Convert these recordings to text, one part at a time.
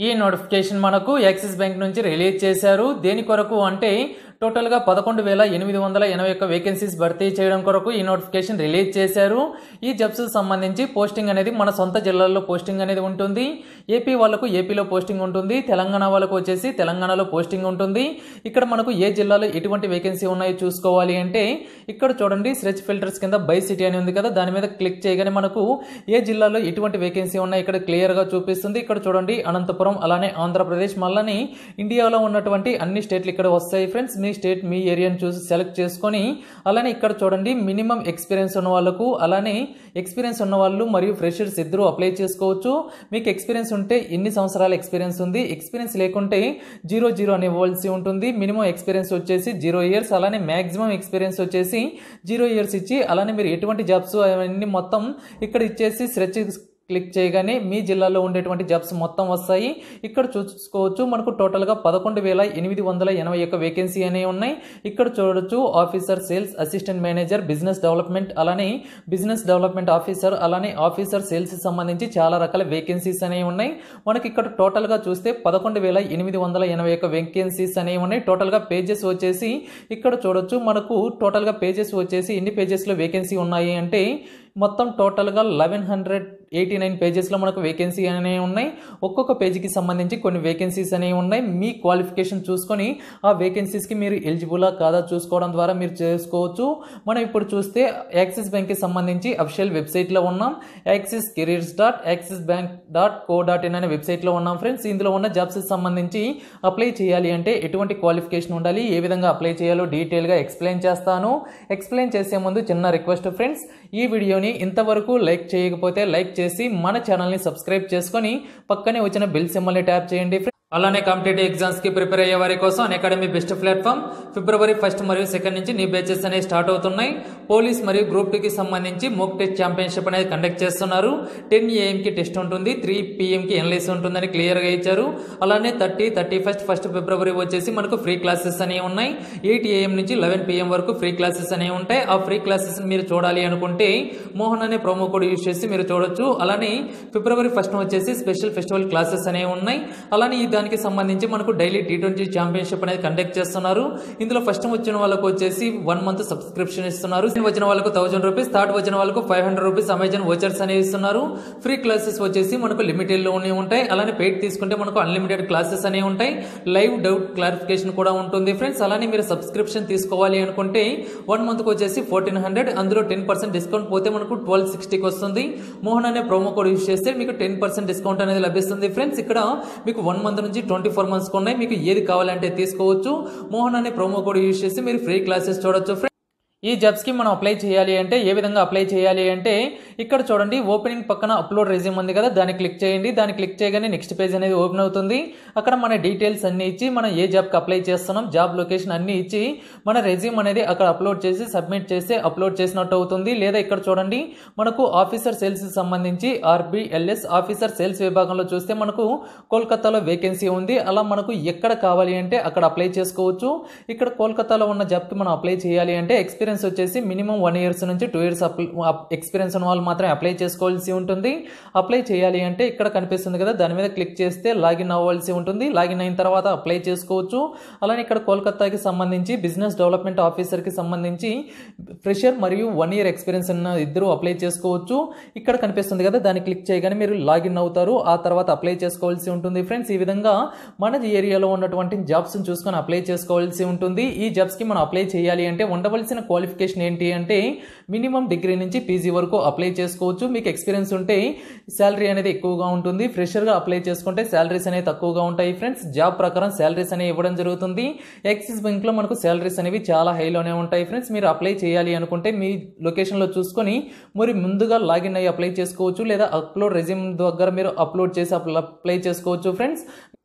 ఈ నోటిఫికేషన్ మనకు axis bank నుంచి రిలీజ్ చేశారు దేని కొరకు అంటే టోటల్గా పదకొండు వేల ఎనిమిది వందల ఎనభై ఒక్క వేకెన్సీస్ భర్తీ చేయడం కొరకు ఈ నోటిఫికేషన్ రిలీజ్ చేశారు ఈ జబ్స్ సంబంధించి పోస్టింగ్ అనేది మన సొంత జిల్లాల్లో పోస్టింగ్ అనేది ఉంటుంది ఏపీ వాళ్ళకు ఏపీలో పోస్టింగ్ ఉంటుంది తెలంగాణ వాళ్ళకు వచ్చేసి తెలంగాణలో పోస్టింగ్ ఉంటుంది ఇక్కడ మనకు ఏ జిల్లాలో ఎటువంటి వేకెన్సీ ఉన్నాయో చూసుకోవాలి అంటే ఇక్కడ చూడండి స్ట్రెచ్ ఫిల్టర్స్ కింద బై సిటీ అని ఉంది కదా దాని మీద క్లిక్ చేయగానే మనకు ఏ జిల్లాలో ఎటువంటి వేకెన్సీ ఉన్నాయి ఇక్కడ క్లియర్గా చూపిస్తుంది ఇక్కడ చూడండి అనంతపురం అలానే ఆంధ్రప్రదేశ్ మళ్ళీ ఇండియాలో ఉన్నటువంటి అన్ని స్టేట్లు ఇక్కడ వస్తాయి ఫ్రెండ్స్ మీ స్టేట్ మీ ఏరియాని చూసి సెలెక్ట్ చేసుకొని అలానే ఇక్కడ చూడండి మినిమం ఎక్స్పీరియన్స్ ఉన్న వాళ్ళకు అలానే ఎక్స్పీరియన్స్ ఉన్న వాళ్ళు మరియు ఫ్రెషర్స్ ఇద్దరు అప్లై చేసుకోవచ్చు మీకు ఎక్స్పీరియన్స్ ఉంటే ఎన్ని సంవత్సరాల ఎక్స్పీరియన్స్ ఉంది ఎక్స్పీరియన్స్ లేకుంటే జీరో జీరో అని ఇవ్వాల్సి ఉంటుంది మినిమం ఎక్స్పీరియన్స్ వచ్చేసి జీరో ఇయర్స్ అలానే మ్యాక్సిమం ఎక్స్పీరియన్స్ వచ్చేసి జీరో ఇయర్స్ ఇచ్చి అలానే మీరు ఎటువంటి జాబ్స్ అవన్నీ మొత్తం ఇక్కడ ఇచ్చేసి స్ట్రెచ్ క్లిక్ చేయగానే మీ జిల్లాలో ఉండేటువంటి జాబ్స్ మొత్తం వస్తాయి ఇక్కడ చూసుకోవచ్చు మనకు టోటల్గా పదకొండు వేల ఎనిమిది వందల ఎనభై ఒక్క వేకెన్సీ అనేవి ఉన్నాయి ఇక్కడ చూడొచ్చు officer sales assistant manager business development అలానే బిజినెస్ డెవలప్మెంట్ ఆఫీసర్ అలానే ఆఫీసర్ సేల్స్ సంబంధించి చాలా రకాల వేకెన్సీస్ అనేవి ఉన్నాయి మనకి ఇక్కడ టోటల్గా చూస్తే పదకొండు వేల ఎనిమిది వందల ఎనభై ఒక్క వేకెన్సీస్ అనేవి ఉన్నాయి టోటల్గా పేజెస్ వచ్చేసి ఇక్కడ చూడొచ్చు మనకు టోటల్గా పేజెస్ వచ్చేసి ఎన్ని పేజెస్లో వేకెన్సీ ఉన్నాయి అంటే మొత్తం టోటల్గా లెవెన్ హండ్రెడ్ ఎయిటీ నైన్ పేజెస్లో మనకు వేకెన్సీ అనేవి ఉన్నాయి ఒక్కొక్క పేజీకి సంబంధించి కొన్ని వేకెన్సీస్ అనేవి ఉన్నాయి మీ క్వాలిఫికేషన్ చూసుకొని ఆ వేకెన్సీస్కి మీరు ఎలిజిబులా కాదా చూసుకోవడం ద్వారా మీరు చేసుకోవచ్చు మనం ఇప్పుడు చూస్తే యాక్సిస్ బ్యాంక్కి సంబంధించి అఫిషియల్ వెబ్సైట్లో ఉన్నాం Axis careers dot Axis bank dot co dot in అనే వెబ్సైట్లో ఉన్నాం ఫ్రెండ్స్ ఇందులో ఉన్న జాబ్స్కి సంబంధించి అప్లై చేయాలి అంటే ఎటువంటి క్వాలిఫికేషన్ ఉండాలి ఏ విధంగా అప్లై చేయాలో డీటెయిల్గా ఎక్స్ప్లెయిన్ చేస్తాను ఎక్స్ప్లెయిన్ చేసే ముందు చిన్న రిక్వెస్ట్ ఫ్రెండ్స్ ఈ వీడియోని ఇంతవరకు లైక్ చేయకపోతే లైక్ చేసి మన ఛానల్ని సబ్స్క్రైబ్ చేసుకొని పక్కనే వచ్చిన బెల్ సింబల్ని ట్యాప్ చేయండి అలానే కాంపిటేటివ్ ఎగ్జామ్స్ కి ప్రిపేర్ అయ్యే వారి కోసం Unacademy best platform February first మరియు సెకండ్ నుంచి నీ బ్యాచెస్ అనేవి స్టార్ట్ అవుతున్నాయి పోలీస్ మరియు గ్రూప్ టూ కి సంబంధించి మోక్ టెస్ట్ ఛాంపియన్షిప్ అనేది కండక్ట్ చేస్తున్నారు టెన్ ఏఎం కి టెస్ట్ ఉంటుంది త్రీ పిఎం కి ఎన్లైస్ ఉంటుందని క్లియర్ గా ఇచ్చారు అలానే thirty thirty first first February వచ్చేసి మనకు ఫ్రీ క్లాసెస్ అనేవి ఉన్నాయి ఎయిట్ ఏఎం నుంచి లెవెన్ పిఎం వరకు ఫ్రీ క్లాసెస్ అనేవి ఉంటాయి ఆ ఫ్రీ క్లాసెస్ మీరు చూడాలి అనుకుంటే మోహన్ అనే ప్రోమో కోడ్ యూజ్ చేసి మీరు చూడొచ్చు అలానే ఫిబ్రవరి ఫస్ట్ వచ్చేసి స్పెషల్ ఫెస్టివల్ క్లాసెస్ అనేవి ఉన్నాయి అలానే ఈ దానికి సంబంధించి మనకు డైలీ టీ ట్వంటీ ఛాంపియన్షిప్ అనేది కండక్ట్ చేస్తున్నారు ఇందులో ఫస్ట్ వచ్చిన వాళ్ళకు వచ్చేసి వన్ మంత్ సబ్స్క్రిప్షన్ ఇస్తున్నారు సెకండ్ వచ్చిన వాళ్ళకు థౌసండ్ రూపీస్ థర్డ్ వచ్చిన వాళ్ళకు five hundred rupees Amazon vouchers అనేవి ఇస్తున్నారు ఫ్రీ క్లాసెస్ వచ్చేసి మనకు లిమిటెడ్ లో ఉంటాయి అలానే పెయిడ్ తీసుకుంటే మనకు అన్లిమిటెడ్ క్లాసెస్ అనేవి ఉంటాయి లైవ్ డౌట్ క్లారిఫికేషన్ కూడా ఉంటుంది ఫ్రెండ్స్ అలానే మీరు సబ్స్క్రిప్షన్ తీసుకోవాలి అనుకుంటే వన్ మంత్కి వచ్చేసి ఫోర్టీన్ హండ్రెడ్ అందులో టెన్ పర్సెంట్ డిస్కౌంట్ పోతే మనకు ట్వెల్వ్ సిక్స్టీకి వస్తుంది మోహన్ అనే ప్రోమో కోడ్ యూస్ చేస్తే మీకు టెన్ పర్సెంట్ డిస్కౌంట్ అనేది లభిస్తుంది ఫ్రెండ్స్ ఇక్కడ మీకు వన్ మంత్ నుంచి ట్వంటీ ఫోర్ మంత్స్కి ఉన్నాయి మీకు ఏది కావాలంటే తీసుకోవచ్చు మోహన్ అనే ప్రోమో కోడ్ యూస్ చేసి మీరు ఫ్రీ క్లాసెస్ చూడొచ్చు ఫ్రెండ్స్ ఈ జాబ్స్కి మనం అప్లై చేయాలి అంటే ఏ విధంగా అప్లై చేయాలి అంటే ఇక్కడ చూడండి ఓపెనింగ్ పక్కన అప్లోడ్ రెజ్యూమ్ ఉంది కదా దాన్ని క్లిక్ చేయండి దాన్ని క్లిక్ చేయగానే నెక్స్ట్ పేజ్ అనేది ఓపెన్ అవుతుంది అక్కడ మన డీటెయిల్స్ అన్ని ఇచ్చి మనం ఏ జాబ్కి అప్లై చేస్తున్నాం జాబ్ లొకేషన్ అన్ని ఇచ్చి మన రెజ్యూమ్ అనేది అక్కడ అప్లోడ్ చేసి సబ్మిట్ చేసి అప్లోడ్ చేసినట్టు అవుతుంది లేదా ఇక్కడ చూడండి మనకు ఆఫీసర్ సేల్స్ సంబంధించి ఆర్బిఎల్ఎస్ ఆఫీసర్ సేల్స్ విభాగంలో చూస్తే మనకు కోల్కతాలో వేకెన్సీ ఉంది అలా మనకు ఎక్కడ కావాలి అంటే అక్కడ అప్లై చేసుకోవచ్చు ఇక్కడ కోల్కతాలో ఉన్న జాబ్కి మనం అప్లై చేయాలి అంటే ఎక్స్పీరియన్స్ వచ్చేసి మినిమం వన్ ఇయర్స్ నుంచి టూ ఇయర్స్ ఎక్స్పీరియన్స్ ఉన్న వాళ్ళు మాత్రమే అప్లై చేసుకోవాల్సి ఉంటుంది అప్లై చేయాలి అంటే ఇక్కడ కనిపిస్తుంది కదా దాని మీద క్లిక్ చేస్తే లాగిన్ అవ్వాల్సి ఉంటుంది లాగిన్ అయిన తర్వాత అప్లై చేసుకోవచ్చు అలానే ఇక్కడ కోల్కతాకి సంబంధించి బిజినెస్ డెవలప్మెంట్ ఆఫీసర్కి సంబంధించి ఫ్రెషర్ మరియు వన్ ఇయర్ ఎక్స్పీరియన్స్ ఉన్న ఇద్దరు అప్లై చేసుకోవచ్చు ఇక్కడ కనిపిస్తుంది కదా దాన్ని క్లిక్ చేయగానే మీరు లాగిన్ అవుతారు ఆ తర్వాత అప్లై చేసుకోవాల్సి ఉంటుంది ఫ్రెండ్స్ ఈ విధంగా మన ఏరియాలో ఉన్నటువంటి జాబ్స్ని చూసుకొని అప్లై చేసుకోవాల్సి ఉంటుంది ఈ జాబ్స్కి మనం అప్లై చేయాలి అంటే ఉండవలసిన క్వాలిఫికేషన్ ఏంటి అంటే మినిమం డిగ్రీ నుంచి పీజీ వరకు అప్లై చేసుకోవచ్చు మీకు ఎక్స్పీరియన్స్ ఉంటే శాలరీ అనేది ఎక్కువగా ఉంటుంది ఫ్రెషర్గా అప్లై చేసుకుంటే శాలరీస్ అనేవి తక్కువగా ఉంటాయి ఫ్రెండ్స్ జాబ్ ప్రకారం శాలరీస్ అనేవి ఇవ్వడం జరుగుతుంది యాక్సిస్ బ్యాంక్లో మనకు శాలరీస్ అనేవి చాలా హైలోనే ఉంటాయి ఫ్రెండ్స్ మీరు అప్లై చేయాలి అనుకుంటే మీ లొకేషన్లో చూసుకొని మరి ముందుగా లాగిన్ అయ్యి అప్లై చేసుకోవచ్చు లేదా అప్లోడ్ రెజ్యూమ్ దగ్గర మీరు అప్లోడ్ చేసి అప్లై చేసుకోవచ్చు ఫ్రెండ్స్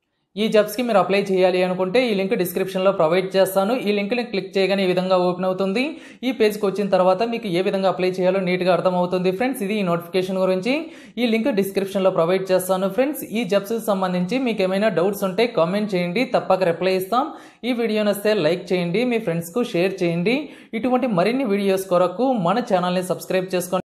ఈ జాబ్స్కి మీరు అప్లై చేయాలి అనుకుంటే ఈ లింక్ డిస్క్రిప్షన్లో ప్రొవైడ్ చేస్తాను ఈ లింక్ని క్లిక్ చేయగానే ఈ విధంగా ఓపెన్ అవుతుంది ఈ పేజ్కి వచ్చిన తర్వాత మీకు ఏ విధంగా అప్లై చేయాలో నీట్గా అర్థమవుతుంది ఫ్రెండ్స్ ఇది ఈ నోటిఫికేషన్ గురించి ఈ లింక్ డిస్క్రిప్షన్లో ప్రొవైడ్ చేస్తాను ఫ్రెండ్స్ ఈ జాబ్స్కి సంబంధించి మీకు ఏమైనా డౌట్స్ ఉంటే కామెంట్ చేయండి తప్పక రిప్లై ఇస్తాం ఈ వీడియో నస్తే లైక్ చేయండి మీ ఫ్రెండ్స్కు షేర్ చేయండి ఇటువంటి మరిన్ని వీడియోస్ కొరకు మన ఛానల్ని సబ్స్క్రైబ్ చేసుకోండి